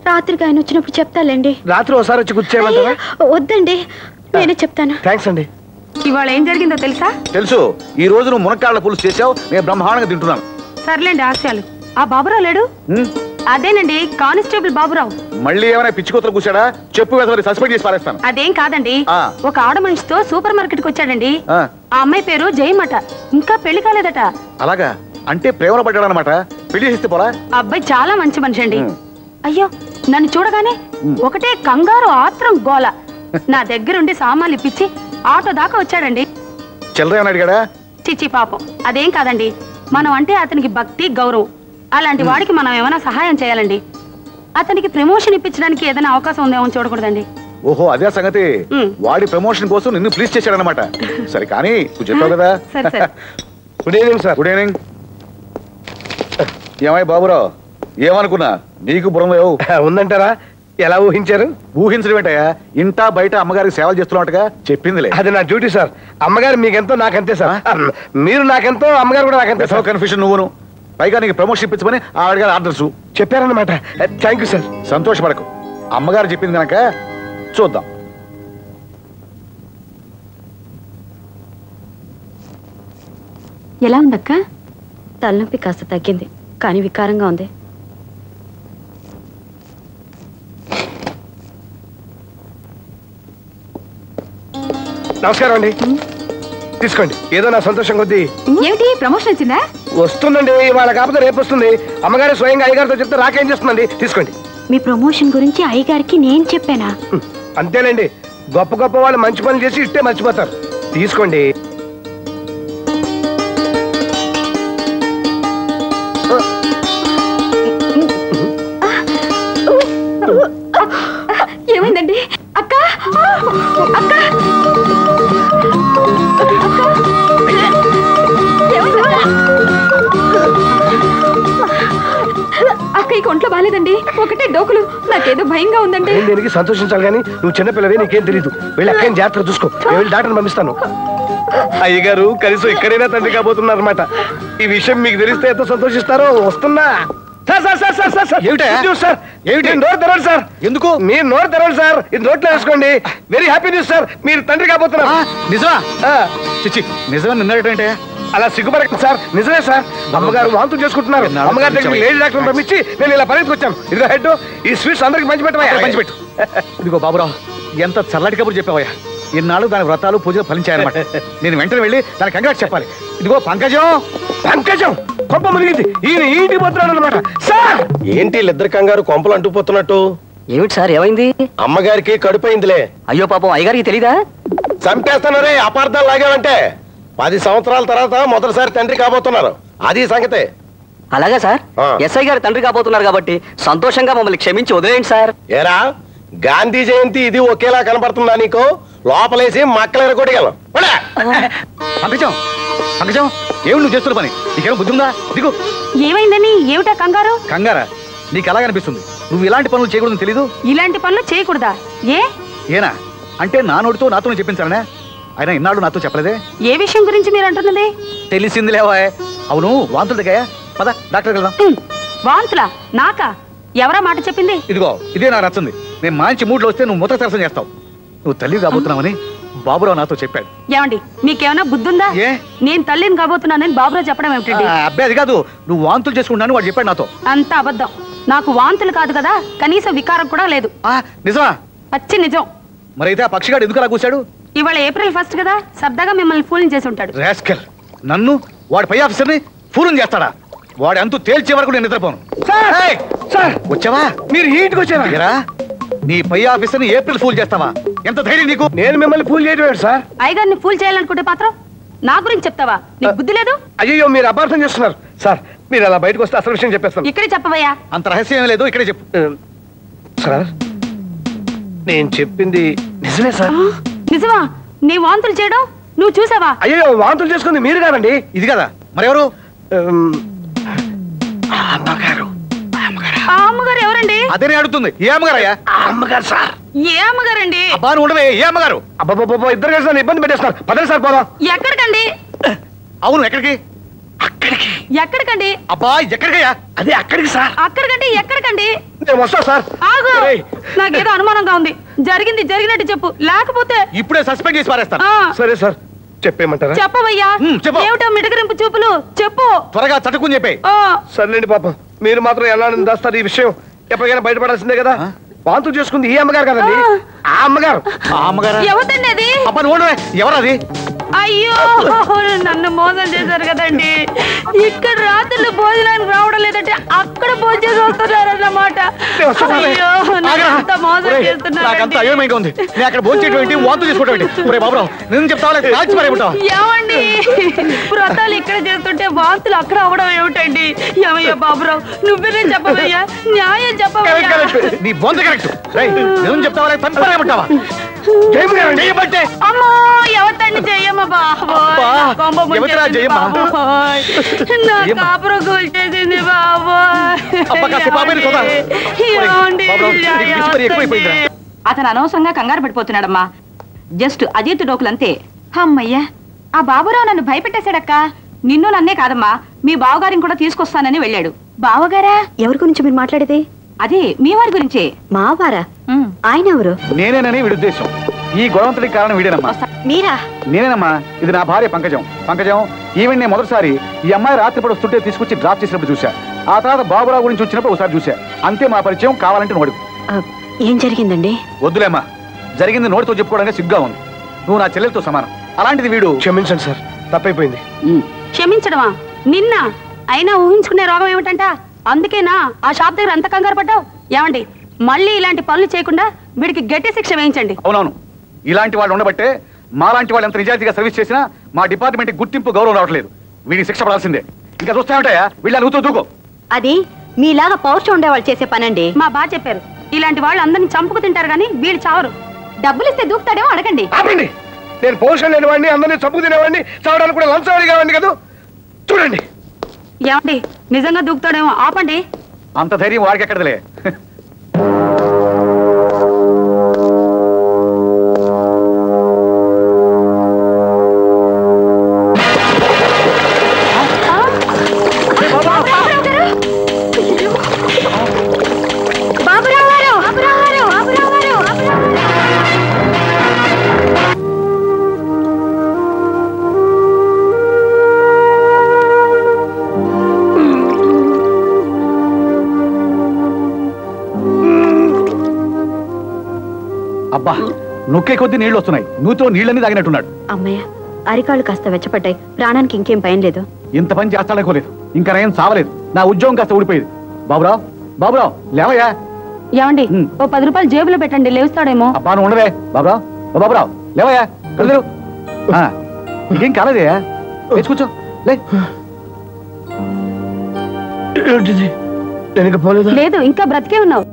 రాత్రికి ఆయన వచ్చినప్పుడు చెప్తాలేండి రాత్రి ఒకసారి వచ్చి కూర్చోమంటారా అయ్యో, వద్దండి నేనే చెప్తాను థ్యాంక్స్ అండి ఇవాళ ఏం జరిగిందో తెలుసా తెలుసు ఈ రోజు నువ్వు మునక్కాళ్ళ పులుసు చేసావు నేను బ్రహ్మాండంగా తింటున్నాను సర్లేండి హాస్యాలు ఆ బాబురావు లేడు హ్మ్? అదేనండి కానిస్టేబుల్ బాబురావు మళ్ళీ ఏమైనా పిచ్చి కూతురు కూర్చాడా చెప్పు వేసరి సస్పెండ్ చేసి పారేస్తాను అదేం కాదండి ఆ. ఒక ఆడ మనిషితో సూపర్ మార్కెట్ కి వచ్చాడండి ఆ, ఆ అమ్మాయి పేరు జయమట ఇంకా పెళ్లి కాలేదట అలాగా అంటే ప్రేమలో పడ్డాడు అనమాట పెళ్లి చేస్తే పోలా ఆ అబ్బాయి చాలా మంచి మనిషి అండి ఉమ్. అయ్యో నన్ను చూడగానే ఒకటే కంగారు ఆత్రం గోల నా దగ్గరుండి సామాన్లు ఇప్పించి ఆటో దాకా వచ్చాడండి చిల్లర ఏమని అడిగాడా చిచ్చి పాపం అదేం కాదండి మనం అంటే అతనికి భక్తి గౌరవం అలాంటి వాడికి మనం ఏమైనా సహాయం చేయాలండి అతనికి ప్రమోషన్ ఇప్పించడానికి ఏదైనా అవకాశం ఉందేమో అని చూడకూడదండి ఓహో అదే ఆ సంగతి ఉమ్. వాడి ప్రమోషన్ కోసం నిన్ను ప్లీజ్ చేశాడనమాట సరే కానీ నువ్వు చెప్పావు కదా సరే, సరే. Good evening sir good evening ఏమై బాబురావు ఏమనుకున్నా నీకు బుర్రం లేవు ఉందంటారా ఎలా ఊహించారు ఊహించడం ఏంటయ్యా ఇంటా బయట అమ్మగారికి సేవలు చేస్తున్నట్టుగా చెప్పిందిలే అది నా డ్యూటీ సార్ అమ్మగారు మీకెంతో నాకంతే సార్ మీరు నాకెంతో అమ్మగారు కూడా నాకంతే సార్ కన్ఫ్యూషన్ నువ్వును పైగా నీకు ప్రమోషన్ ఇప్పించమని ఆవిడ గారి ఆర్డర్స్ చెప్పారన్నమాట థ్యాంక్ యూ సార్ సంతోషపడకు అమ్మగారు చెప్పింది కనుక చూద్దాం ఎలా ఉందక్క తలనొప్పి కాస్త తగ్గింది కానీ వికారంగా ఉంది నమస్కారం అండి తీసుకోండి ఏదో నా సంతోషం కొద్దీ ఏమిటి ప్రమోషన్ వచ్చిందా వస్తుందండి ఇవాళ కాకపోతే రేపు వస్తుంది అమ్మగారు స్వయంగా అయ్యగారితో చెప్తే రాకేం చేస్తుందండి తీసుకోండి మీ ప్రమోషన్ గురించి అయ్యగారికి నేను చెప్పానా హ్మ్. అంతేనండి గొప్ప గొప్ప వాళ్ళు మంచి పనులు చేసి ఇట్టే మర్చిపోతారు తీసుకోండి ఏమైందండి అక్క అక్క అక్క ఈ ఒంట్లో బాగాలేదండి ఒకటే డోకులు నాకేదో భయంగా ఉందండి నేను దీనికి సంతోషించాలి కానీ నువ్వు చిన్నపిల్లవే నీకేం తెలియదు వెళ్ళి అక్కని జాగ్రత్త చూసుకో నేను వెళ్ళి డాక్టర్ని పంపిస్తాను అయ్యగారు కనీసం ఇక్కడైనా తండ్రి కాబోతున్నారు అనమాట ఈ విషయం మీకు తెలిస్తే ఎంత సంతోషిస్తారో వస్తున్నా sir sir sir sir sir sir ఏమిటా? గుడ్ న్యూస్ సార్ ఏమిటి? మీరు నోరు తెరవండి సార్ ఎందుకు మీరు నోరు తెరవండి సార్ ఇది నోట్లో వేసుకోండి వెరీ హ్యాపీ న్యూస్ సార్ మీరు తండ్రి ఆ, కాబోతున్నారు నిజమా ఆ, చిచ్చి నిజమా నిన్నటంటే అలా సిగ్గుపడకండి సార్ నిజమే సార్ అమ్మగారు వాంతులు చేసుకుంటున్నారు ఎన్నాళ్ళు అమ్మగారి దగ్గర కూర్చోవయ్యా. లేడీ డాక్టర్ పంపించి నేను ఇలా పరిగెత్తుకొచ్చాను ఇదిగో హెడ్ ఈ స్వీట్స్ అందరికి పంచి పెట్టమయ్యా పంచిపెట్టు ఇదిగో బాబురావు ఎంత చల్లటి కబురు చెప్పావయ్యా ఇన్నాళ్ళు దాని వ్రతాలు పూజలు ఫలించాయన్నమాట నేను వెంటనే వెళ్ళి దాని కంగ్రాట్ చెప్పాలి ఇదిగో పంకజం పంకజం కొంప మునిగింది ఈయన ఈ ఇంటికి పోతున్నాడు అనమాట సార్ ఏంటి వీళ్ళిద్దరి కంగారు కొంపలు అంటుకుపోతున్నట్టు ఏమిటి సార్ ఏమైంది అమ్మగారికి కడుపైందిలే అయ్యో పాపం అయ్యగారికి తెలీదా చంపేస్తాను రే అపార్థాలు లాగావంటే పది సంవత్సరాల తర్వాత మొదటిసారి తండ్రి కాబోతున్నారు అది సంగతే అలాగా సార్ ఆ. ఎస్ఐ గారు తండ్రి కాబోతున్నారు కాబట్టి సంతోషంగా మమ్మల్ని క్షమించి వదిలేయండి సార్ ఏరా గాంధీ జయంతి ఇది ఒకేలా కనపడుతుందా నీకు లోపలేసి మక్కలేరు కొట్టగలం పంకజం పంకజం ఏమి నువ్వు చేస్తున్న పని నీకేమో బుద్ధి ఉందా దిగు ఏమైందని ఏమిటా కంగారు కంగారా నీకు ఎలా కనిపిస్తుంది నువ్వు ఇలాంటి పనులు చేయకూడదని తెలీదు ఇలాంటి పనులు చేయకూడదా ఏ ఏనా అంటే నా నోటితో నాతో చెప్పించాలనే అయినా ఇన్నాళ్ళు నాతో చెప్పలేదే ఏ విషయం గురించి మీరు అంటున్నది తెలిసింది లేవా అవును వాంతులు దిగాయా పద డాక్టర్ వెళ్దాం ఉమ్, వాంతులా నాకా ఎవరా మాట చెప్పింది ఇదిగో ఇదే నాకు నచ్చింది నేను మంచి మూడ్లో వస్తే నువ్వు ముద్ర సరసం చేస్తావు నువ్వు తల్లి కాబోతున్నావని బాబురావు నాతో చెప్పాడు ఏమండి మీకేమైనా బుద్ధుందా ఏ? నేను తల్లిని కాబోతున్నానని బాబురావు చెప్పడం ఏమిటండి ఆ, అబ్బాయి అది కాదు నువ్వు వాంతులు చేసుకుంటున్నాను వాడు చెప్పాడు నాతో అంత అబద్ధం నాకు వాంతులు కాదు కదా కనీసం వికారం కూడా లేదు ఆ, నిజమా పచ్చి నిజం మరైతే ఆ పక్షిగాడు ఎందుకు అలా కూశాడు ఇవాళ ఏప్రిల్ ఫస్ట్ కదా సరదాగా మిమ్మల్ని ఫూలింగ్ చేసి ఉంటాడు రాస్కల్ నన్ను వాడి పై ఆఫీసర్ని ఫూరం చేస్తాడా వాడి అంతు తేల్చే వరకు నేను నిద్రపోను సార్ ఏయ్! సార్ వచ్చావా మీరు ఈ ఇంటికి వచ్చారా ఎరా నీ పై ఆఫీసర్ని ఏప్రిల్ ఫూల్ చేస్తావా ఎంత ధైర్యం నీకు నేను మిమ్మల్ని పూజ చేయడం ఏంటి సార్ అయ్యగారిని ఫూల్ చేయాలనుకుంటే మాత్రం నా గురించి చెప్తావా నీకు బుద్ధి లేదు అయ్యో మీరు అపార్థం చేస్తున్నారు సార్ మీరు అలా బయటకు వస్తే అసలు విషయం చెప్పేస్తాను ఇక్కడే చెప్పవయ్యా అంత రహస్యం ఏం లేదు ఇక్కడే చెప్పు ఆ, సార్ నేను చెప్పింది నిజమే సార్ ఆ, నిజమా నీ వాంతులు చేయడం నువ్వు చూసావా అయ్యో వాంతులు చేసుకుంది మీరు కాదండి ఇది కదా మరెవరు ఉమ్, ఆ అమ్మగారు ఆ అమ్మగారు ఎవరండి అదే నేను అడుగుతుంది ఏ అమ్మగారయ్యా ఆ అమ్మగారు సార్ ఏ అమ్మగారండి అబ్బా నువ్వు ఉండవే ఏ అమ్మగారు అబ్బాబాబా ఇద్దరు కలిసి నన్ను ఇబ్బంది పెట్టేస్తున్నారు పదండి సార్ పోదాం ఎక్కడికండి అవును ఎక్కడికి అక్కడికి ఎక్కడికండి అబ్బా ఎక్కడికయ్యా అదే అక్కడికి సార్ అక్కడికండి ఎక్కడికండి నేను వస్తా సార్ ఆగు ఒరేయ్, నాకేదో అనుమానంగా ఉంది జరిగింది జరిగినట్టు చెప్పు లేకపోతే ఇప్పుడే సస్పెండ్ చేసి పారేస్తాను ఆ సరే సార్ చెప్పేయమంటారా చెప్పవయ్యా ఉమ్, చెప్పు. ఏమిటో మిటకరింపు చూపులు చెప్పు త్వరగా చటుకుని చెప్పే ఆ సర్లేండి పాపం మీరు మాత్రం ఎలా దాస్తారు ఈ విషయం ఎప్పటికైనా బయటపడాల్సిందే కదా ఆ? వాంతులు చేసుకుంది ఈ అమ్మగారు కదండి ఆ అమ్మగారు ఆ అమ్మగారా ఎవతండి అది అబ్బా నువ్వు ఉండవే. ఎవరది అయ్యో నన్ను మోసం చేశారు కదండి ఇక్కడ రాత్రులు భోజనానికి రావడం లేదంటే అక్కడ భోజనం చేసి వస్తున్నారన్నమాట అయ్యో నన్ను ఆగరా. ఎంత మోసం ఒరేయ్, నాకంత చేస్తున్నారండి అయోమయంగా ఉంది నేను అక్కడ భోంచేయడం ఏంటి వాంతులు చేసుకోవడం ఏంటి ఒరే బాబురావు నేను చెప్తావా లేక కాల్చి మరేమిటావా ఏమండి వ్రతాలు ఇక్కడ చేస్తుంటే వాంతులు అక్కడ అవడం ఏమిటండి ఏమయ్యా బాబురావు నువ్వేనే చెప్పవయ్యా న్యాయం చెప్పవయ్యా నీ బొంద కరెక్ట్ నేను చెప్తావా లేక తంపరేమంటావా చేయబట్టే అమ్మో ఎవతండి చెయ్యమ్మ బాబోయ్ అబ్బా, నా కొంప ఎవతరా ముంచేసింది జయమ్మ? బాబోయ్. నా జయమ్మ. కాపురం కూల్చేసింది బాబోయ్ అబ్బా, కాస్త బాబేని చూద్దాం. ఏమండి? బాబురావు, నీకు పిచ్చి మరి ఎక్కువైపోయిందిరా. అతను అనవసరంగా కంగారు పడిపోతున్నాడమ్మా జస్ట్ అజీత్ డోకులంతే అమ్మయ్యా ఆ బాబురావు నన్ను భయపెట్టేశాడక్క నిన్ను నన్నే కాదమ్మా మీ బావగారిని కూడా తీసుకొస్తానని వెళ్ళాడు బావగారా ఎవరి గురించి మీరు మాట్లాడేది అదే మీ వారి గురించే మావారా ఉమ్. ఆయన ఎవరు నేనేనని వీడి ఉద్దేశం ఈ గొడవంతడికి కారణం వీడేనమ్మా మీరా నేనేనమ్మా ఇది నా భార్య పంకజం పంకజం ఈవెన్ నేను మొదటిసారి ఈ అమ్మాయి రాత్రిపూట వస్తుంటే తీసుకొచ్చి డ్రాప్ చేసినప్పుడు చూసా ఆ తర్వాత బాబురావు గురించి వచ్చినప్పుడు ఒకసారి చూసా అంతే మా పరిచయం కావాలంటే నోడు ఆ, ఏం జరిగిందండి వద్దులేమ్మా జరిగింది నోటితో చెప్పుకోవడానికి సిగ్గా ఉంది నువ్వు నా చెల్లెలతో సమానం అలాంటిది వీడు క్షమించండి సార్ తప్పైపోయింది క్షమించడమా నిన్న అయినా ఊహించుకునే రోగం ఏమిటంట అందుకేనా ఆ షాప్ దగ్గర అంత కంగారు పడ్డావు ఏమండి మళ్ళీ ఇలాంటి పనులు చేయకుండా వీడికి గట్టి శిక్ష వేయించండి అవునవును ఇలాంటి వాళ్ళు ఉండబట్టే మాలాంటి వాళ్ళు ఎంత నిజాయితీగా సర్వీస్ చేసినా మా డిపార్ట్మెంట్ గుర్తింపు గౌరవం రావట్లేదు వీడికి శిక్ష పడాల్సిందే ఇంకా చూస్తామంటాయా వీళ్ళ నవ్వుతూ దూకో అది మీలాగా పౌరుషం ఉండేవాళ్ళు చేసే పనండి మా బా చెప్పారు ఇలాంటి వాళ్ళు అందరిని చంపుకు తింటారు కానీ వీళ్ళు చావరు డబ్బులు ఇస్తే దూకుతాడేమో అడగండి ఆపండి నేను పోషణ లేనివాడిని అందరినీ చంపు తినేవాడిని చావడానికి కూడా లంచవాడి కావండి కదా చూడండి ఏమండి నిజంగా దూకుతాడేమో ఆపండి అంత ధైర్యం వాడికి ఎక్కడలే బాబురావు గారు బాబురావు గారు బాబురావు గారు బాబురావు గారు. అబ్బా నొక్కే కొద్దీ నీళ్లు వస్తున్నాయి నువ్వుతో నీళ్ళని తాగినట్టున్నాడు అమ్మయ్య అరికాళ్ళు కాస్త వెచ్చపడ్డాయి ప్రాణానికి ఇంకేం భయం లేదు ఇంత పని చేస్తాడనుకోలేదు ఇంకా నేను చావలేదు నా ఉద్యోగం కాస్త ఊడిపోయేది బాబురావు బాబురావు లేవయ్యా ఏమండి ఉమ్. ఓ పది రూపాయలు జేబులో పెట్టండి లేస్తాడేమో అబ్బా నువ్వు ఉండవే బాబురావు ఓ బాబురావు లేవయ్యా కలుదురు ఇంకేం కాలేదే లేచి కూర్చో లే ఏంటిది నేను ఇంకా పోలేదా లేదు ఇంకా బ్రతికే ఉన్నావు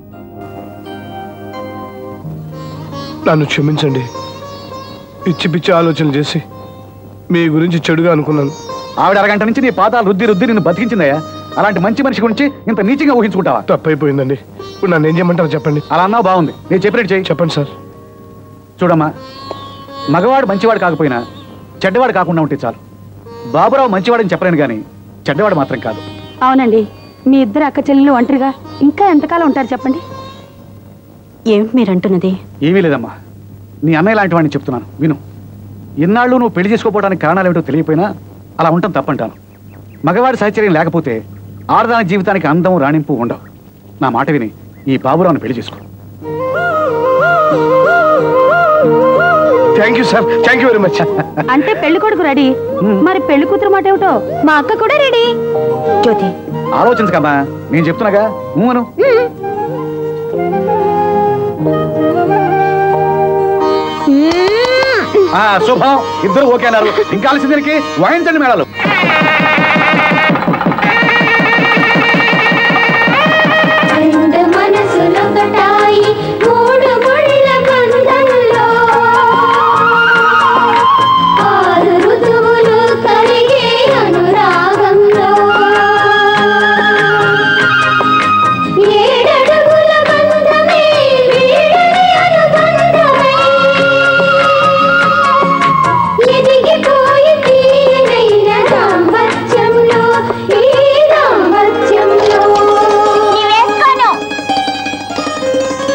నన్ను క్షమించండి పిచ్చి పిచ్చి ఆలోచనలు చేసి మీ గురించి చెడుగా అనుకున్నాను ఆవిడ అరగంట నుంచి నీ పాదాలు రుద్ది రుద్ది నిన్ను బతికించిందయ్యా అలాంటి మంచి మనిషి గురించి ఇంత నీచంగా ఊహించుకుంటావా తప్పైపోయిందండి ఇప్పుడు నన్ను ఏం చేయమంటారో చెప్పండి అలా అన్నావు బాగుంది నేను చెప్పినట్టు చెయ్యి చెప్పండి సార్ చూడమ్మా మగవాడు మంచివాడు కాకపోయినా చెడ్డవాడు కాకుండా ఉంటే చాలు బాబురావు మంచివాడని చెప్పలేను కానీ చెడ్డవాడు మాత్రం కాదు అవునండి మీ ఇద్దరు అక్క చెల్లెలు ఒంటరిగా ఇంకా ఎంతకాలం ఉంటారు చెప్పండి ఏమిటి మీరంటున్నది ఏమీ లేదమ్మా నీ అన్నయ్య లాంటి వాడిని చెప్తున్నాను విను ఇన్నాళ్ళు నువ్వు పెళ్లి చేసుకోపోవడానికి కారణాలు ఏమిటో తెలియపోయినా అలా ఉండటం తప్పంటాను మగవాడి సహచర్యం లేకపోతే ఆడదాని జీవితానికి అందం రాణింపు ఉండవు నా మాట విని ఈ బాబురావుని పెళ్లి చేసుకో thank you sir thank you very much అంటే పెళ్లి కొడుకు రెడీ మరి పెళ్లి కూతురు మాట ఏమిటో మా అక్క కూడా రెడీ జ్యోతి ఆలోచించకమ్మా నేను చెప్తున్నాగా నువ్వును ఆ శుభం ఇద్దరు ఓకే అన్నారు ఇంకా ఆలస్యం దీనికి వాయించండి మేడాలు